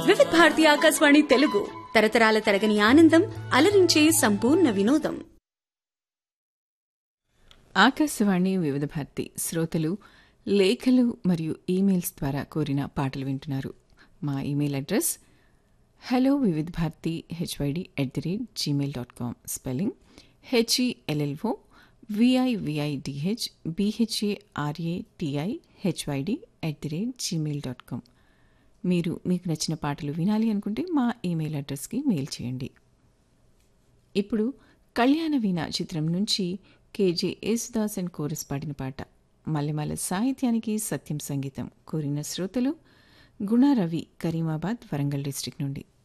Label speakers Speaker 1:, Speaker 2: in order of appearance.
Speaker 1: వివిధ భారతి ఆకాశవాణి తెలుగు తరతరాల తరగని ఆనందం అలరించే సంపూర్ణ వినోదం
Speaker 2: ఆకాశవాణి వివిధ భారతి శ్రోతలు లేఖలు మరియు ఈమెయిల్స్ ద్వారా కోరిన పాటలు వింటున్నారు మా ఈమెయిల్ అడ్రస్ హలో వివిధ Bharati HYD at the rate Gmail dot com spelling HELLO విఐవిఐడిహెచ్ BHARATI HYD at the rate Gmail dot com మీరు మీకు నచ్చిన పాటలు వినాలి అనుకుంటే మా ఈమెయిల్ అడ్రస్కి మెయిల్ చేయండి ఇప్పుడు కళ్యాణ వీణ చిత్రం నుంచి కేజే యేసుదాస్ అండ్ కోరస్ పాడిన పాట మల్లెమల్ల సాహిత్యానికి సత్యం సంగీతం కోరిన శ్రోతలు గుణారవి కరీమాబాద్ వరంగల్ డిస్టిక్ నుండి